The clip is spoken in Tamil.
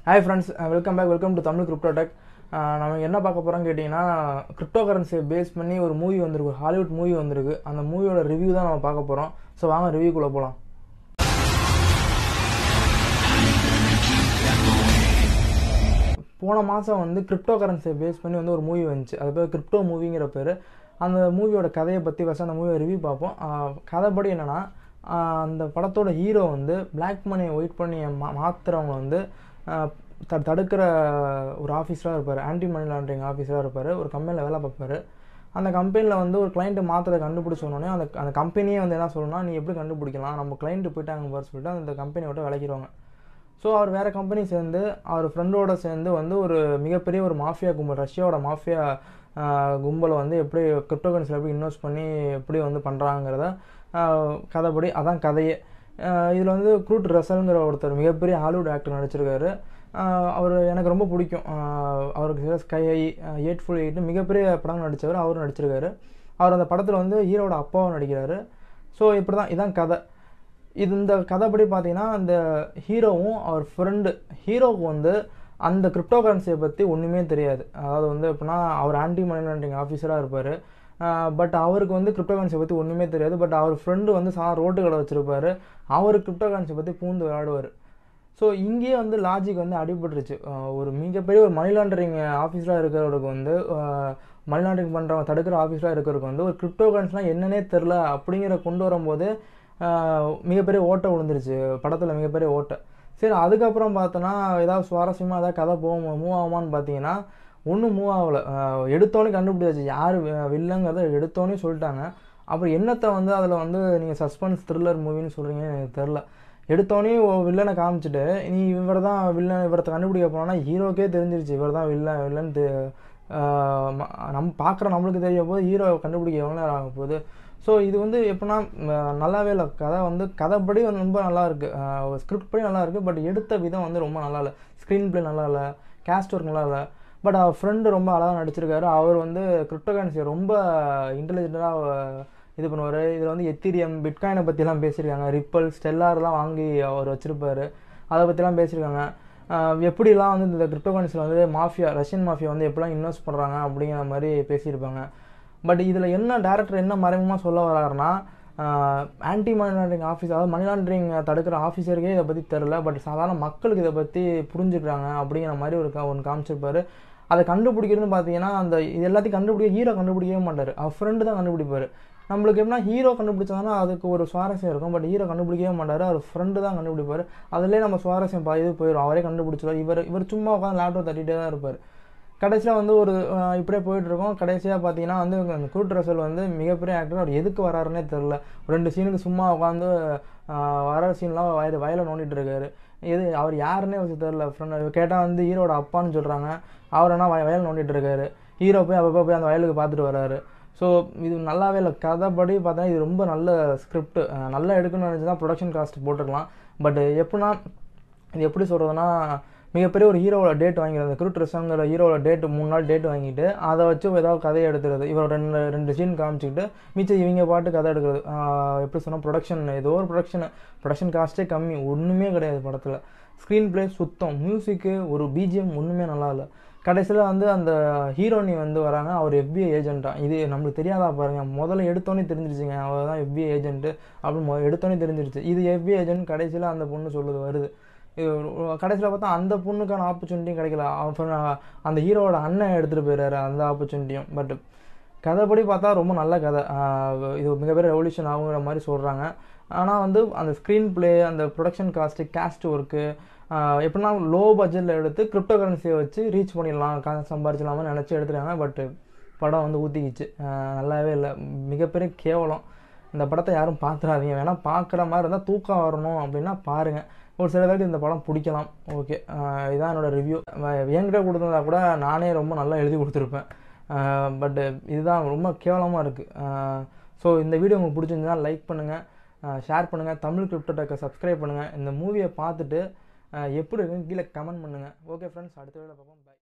hi friends welcome back welcome to Tamil crypto tech நம்ம என்ன பார்க்க போகிறோம்னு கேட்டிங்கன்னா கிரிப்டோ கரன்சியை பேஸ் பண்ணி ஒரு மூவி வந்திருக்கு ஹாலிவுட் மூவி வந்திருக்கு அந்த மூவியோட ரிவ்யூ தான் நம்ம பார்க்க போகிறோம் ஸோ வாங்க ரிவ்யூக்குள்ளே போகலாம் போன மாதம் வந்து கிரிப்டோ கரன்சியை பேஸ் பண்ணி வந்து ஒரு மூவி வந்துச்சு அது பேர் கிரிப்டோ மூவிங்கிற பேர் அந்த மூவியோட கதையை பற்றி ஃபஸ்ட் அந்த மூவியை ரிவ்யூ பார்ப்போம் ஆஹ் கதைப்படி என்னென்னா அந்த படத்தோட ஹீரோ வந்து பிளாக் மணியை ஒயிட் பண்ணி மா மாற்றுறவங்க வந்து ஆஹ் த தடுக்கிற ஒரு ஆஃபீஸராக இருப்பார் ஆன்டி மணி லாண்ட்ரிங் ஆஃபீஸராக இருப்பார் ஒரு கம்பெனியில் வேலை பார்ப்பார் அந்த கம்பெனியில் வந்து ஒரு கிளைண்ட்டு மாத்திரை கண்டுபிடிச்சோடனே அந்த அந்த கம்பெனியே வந்து என்ன சொல்லணும்னா நீ எப்படி கண்டுபிடிக்கலாம் நம்ம கிளைண்ட்டு போயிட்டாங்க பாரு சொல்லிட்டு அந்த கம்பெனியை விட்டு விளக்கிடுவாங்க ஸோ அவர் வேறு கம்பெனி சேர்ந்து அவர் ஃப்ரெண்டோட சேர்ந்து வந்து ஒரு மிகப்பெரிய ஒரு மாஃபியா கும்பல் ரஷ்யாவோட மாஃபியா கும்பலை வந்து எப்படி கிரிப்டோ கரன்சியில் எப்படி இன்வெஸ்ட் பண்ணி எப்படி வந்து பண்ணுறாங்கிறத கதைப்படி அதான் கதையே இதில் வந்து க்ரூட் ரசல்ங்கிற ஒருத்தர் மிகப்பெரிய ஹாலிவுட் ஆக்டர் நடிச்சிருக்காரு அவர் எனக்கு ரொம்ப பிடிக்கும் அவருக்கு ஸ்கை ஐ எயிட் ஃபுல் எயிட் மிகப்பெரிய படம் நடித்தவர் அவரும் நடிச்சிருக்காரு அவர் அந்த படத்தில் வந்து ஹீரோட அப்பாவும் நடிக்கிறாரு ஸோ இப்படி தான் இதான் கதை இது இந்த கதைப்படி பார்த்தீங்கன்னா அந்த ஹீரோவும் அவர் ஃப்ரெண்டு ஹீரோவுக்கு வந்து அந்த கிரிப்டோ கரன்சியை பற்றி ஒன்றுமே தெரியாது அதாவது வந்து எப்படின்னா அவர் ஆன்டி மணி லாண்டரிங் ஆஃபீஸராக இருப்பார் பட் அவருக்கு வந்து கிரிப்டோ கரன்சியை பற்றி ஒன்றுமே தெரியாது பட் அவர் ஃப்ரெண்டு வந்து சா ரோட்டு கடை வச்சுருப்பார் அவர் கிரிப்டோ கரன்சியை பற்றி பூந்து விளையாடுவார் ஸோ இங்கேயே வந்து லாஜிக் வந்து அடிபட்டுருச்சு ஒரு மிகப்பெரிய ஒரு மணி லாண்டரிங் ஆஃபீஸராக இருக்கிறவருக்கு வந்து மணி லாண்டரிங் பண்ணுறவங்க தடுக்கிற ஆஃபீஸராக இருக்கிறவருக்கு வந்து ஒரு கிரிப்டோ கரன்சிலாம் என்னன்னே தெரில அப்படிங்கிற கொண்டு வரும்போது மிகப்பெரிய ஓட்டை விழுந்துருச்சு படத்தில் மிகப்பெரிய ஓட்டை சரி அதுக்கப்புறம் பார்த்தோன்னா ஏதாவது சுவாரஸ்யமாக ஏதாவது கதை போக மூவ் ஆகுமான்னு பார்த்தீங்கன்னா ஒன்றும் மூவ் ஆகலை எடுத்தோன்னே கண்டுபிடிச்சாச்சு யார் வில்லங்கிறத எடுத்தோன்னே சொல்லிட்டாங்க அப்புறம் என்னத்தை வந்து அதில் வந்து நீங்கள் சஸ்பென்ஸ் த்ரில்லர் மூவின்னு சொல்கிறீங்க எனக்கு தெரில எடுத்தோடனே வில்லனை காமிச்சிட்டு நீ இவர் தான் வில்லன் இவரத்தை கண்டுபிடிக்க போனோன்னா ஹீரோக்கே தெரிஞ்சிருச்சு இவர் தான் வில்லன் வில்லன் நம்ம பார்க்குற நம்மளுக்கு தெரிய போது ஹீரோ கண்டுபிடிக்க எவ்வளோ நேரம் ஆக போகுது ஸோ இது வந்து எப்படின்னா நல்லாவே இல்லை கதை வந்து கதைப்படி வந்து ரொம்ப நல்லா இருக்குது ஸ்கிரிப்ட் படி நல்லா இருக்குது பட் எடுத்த விதம் வந்து ரொம்ப நல்லா இல்லை ஸ்க்ரீன் பிளே நல்லா இல்லை கேஸ்ட் ஒர்க் நல்லா இல்லை பட் அவர் ஃப்ரெண்டு ரொம்ப அழகாக நடிச்சிருக்காரு அவர் வந்து கிரிப்டோகரன்சியை ரொம்ப இன்டெலிஜென்ட்டாக இது பண்ணுவார் இதில் வந்து எத்திரியம் பிட்காயினை பற்றிலாம் பேசியிருக்காங்க ரிப்பல் ஸ்டெல்லார்லாம் வாங்கி அவர் வச்சுருப்பார் அதை பற்றிலாம் பேசியிருக்காங்க எப்படிலாம் வந்து இந்த கிரிப்டோகரன்சியில் வந்து மாஃபியா ரஷ்யன் மாஃபியா வந்து எப்படிலாம் இன்வெஸ்ட் பண்ணுறாங்க அப்படிங்கிற மாதிரி பேசியிருப்பாங்க பட் இதில் என்ன டேரக்டர் என்ன மறைமுகமாக சொல்ல வராருன்னா ஆன்டி மணி லாண்டரிங் ஆஃபீஸ் அதாவது மணி லாண்டரிங் தடுக்கிற ஆஃபீஸருக்கே இதை பற்றி தெரில பட் சாதாரண மக்களுக்கு இதை பற்றி புரிஞ்சுக்கிறாங்க அப்படிங்கிற மாதிரி ஒரு ஒன்று காமிச்சிருப்பாரு அதை கண்டுபிடிக்கிறதுன்னு பார்த்தீங்கன்னா அந்த இது எல்லாத்தையும் கண்டுபிடிக்க ஹீரோ கண்டுபிடிக்கவே மாட்டார் அவர் ஃப்ரெண்டு தான் கண்டுபிடிப்பார் நம்மளுக்கு எப்படின்னா ஹீரோ கண்டுபிடிச்சாங்கன்னா அதுக்கு ஒரு சுவாரஸ்யம் இருக்கும் பட் ஹீரோ கண்டுபிடிக்கவே மாட்டார் அவர் ஃப்ரெண்டு தான் கண்டுபிடிப்பார் அதிலே நம்ம சுவாரஸ்யம் பாதி போயிடும் அவரே கண்டுபிடிச்சிடுவார் இவர் இவர் சும்மா உட்காந்து லேப்டாப் தட்டிகிட்டே தான் இருப்பார் கடைசியில் வந்து ஒரு இப்படியே போயிட்டுருக்கோம் கடைசியாக பார்த்தீங்கன்னா வந்து அந்த குரூட் ரசல் வந்து மிகப்பெரிய ஆக்டர் அவர் எதுக்கு வராருன்னே தெரில ரெண்டு சீனுக்கு சும்மா உட்காந்து வர சீன்லாம் வயது வயலை நோண்டிட்டு இருக்காரு எது அவர் யாருன்னே வச்சு தெரில ஃப்ரெண்ட் கேட்டால் வந்து ஹீரோட அப்பான்னு சொல்கிறாங்க அவர் என்ன வயல் நோண்டிட்டு இருக்காரு ஹீரோ போய் அப்பப்போ போய் அந்த வயலுக்கு பார்த்துட்டு வராரு ஸோ இது நல்லாவே இல்லை கதைப்படி பார்த்தா இது ரொம்ப நல்ல ஸ்கிரிப்ட் நல்லா எடுக்கணும்னு நினச்சி தான் ப்ரொடக்ஷன் காஸ்ட் போட்டுருக்கலாம் பட் எப்படின்னா இது எப்படி சொல்கிறதுனா மிகப்பெரிய ஒரு ஹீரோவோட டேட் வாங்கிறது அந்த குரூட் ரிசங்கிற ஹீரோவோட டேட்டு மூணு நாள் டேட் வாங்கிட்டு அதை வச்சு ஏதாவது கதையை எடுத்துறது இவர் ரெண்டு ரெண்டு சீன் காமிச்சிக்கிட்டு மிச்சம் இவங்க பாட்டு கதை எடுக்கிறது எப்படி சொன்னால் ப்ரொடக்ஷன் ஏதோ ஒரு ப்ரொடக்ஷன் ப்ரொடக்ஷன் காஸ்ட்டே கம்மி ஒன்றுமே கிடையாது படத்தில் ஸ்க்ரீன் பிளே சுத்தம் மியூசிக்கு ஒரு பிஜிஎம் ஒன்றுமே நல்லா இல்லை கடைசியில் வந்து அந்த ஹீரோனி வந்து வராங்க அவர் எஃபிஐ ஏஜென்ட்டாக இது நம்மளுக்கு தெரியாதா பாருங்க முதல்ல எடுத்தோன்னே தெரிஞ்சிருச்சுங்க அவர் தான் எஃபிஐ ஏஜென்ட்டு அப்படின்னு எடுத்தோன்னே தெரிஞ்சிருச்சு இது எஃபிஐ ஏஜென்ட் கடைசியில் அந்த பொண்ணு சொல்லுது வருது கடைசியில் பார்த்தா அந்த பொண்ணுக்கான ஆப்பர்ச்சுனிட்டியும் கிடைக்கல அப்புறம் அந்த ஹீரோவோட அண்ணன் எடுத்துகிட்டு போயிடுறாரு அந்த ஆப்பர்ச்சுனிட்டியும் பட் கதைப்படி பார்த்தா ரொம்ப நல்ல கதை இது மிகப்பெரிய ரெவல்யூஷன் ஆகுங்கிற மாதிரி சொல்கிறாங்க ஆனால் வந்து அந்த ஸ்க்ரீன் பிளே அந்த ப்ரொடக்ஷன் காஸ்ட்டு கேஸ்ட் ஒர்க்கு எப்படின்னா லோ பட்ஜெட்டில் எடுத்து கிரிப்டோ கரன்சியை வச்சு ரீச் பண்ணிடலாம் கா சம்பாரிச்சிடலாம்னு நினச்சி எடுத்துருக்காங்க பட் படம் வந்து ஊற்றிக்கிச்சு நல்லாவே இல்லை மிகப்பெரிய கேவலம் இந்த படத்தை யாரும் பார்த்துடாதீங்க வேணால் பார்க்குற மாதிரி இருந்தால் தூக்கம் வரணும் அப்படின்னா பாருங்கள் ஒரு சில பேருக்கு இந்த படம் பிடிக்கலாம் ஓகே இதான் என்னோடய ரிவ்யூ என்கிட்ட கொடுத்துருந்தா கூட நானே ரொம்ப நல்லா எழுதி கொடுத்துருப்பேன் பட்டு இதுதான் ரொம்ப கேவலமாக இருக்குது ஸோ இந்த வீடியோ உங்களுக்கு பிடிச்சிருந்தா லைக் பண்ணுங்கள் ஷேர் பண்ணுங்கள் தமிழ் கிரிப்டோ டெக்கை சப்ஸ்கிரைப் பண்ணுங்கள் இந்த மூவியை பார்த்துட்டு எப்படி இருக்குன்னு கீழே கமெண்ட் பண்ணுங்கள் ஓகே ஃப்ரெண்ட்ஸ் அடுத்த வீடியோ பார்ப்போம் பாய்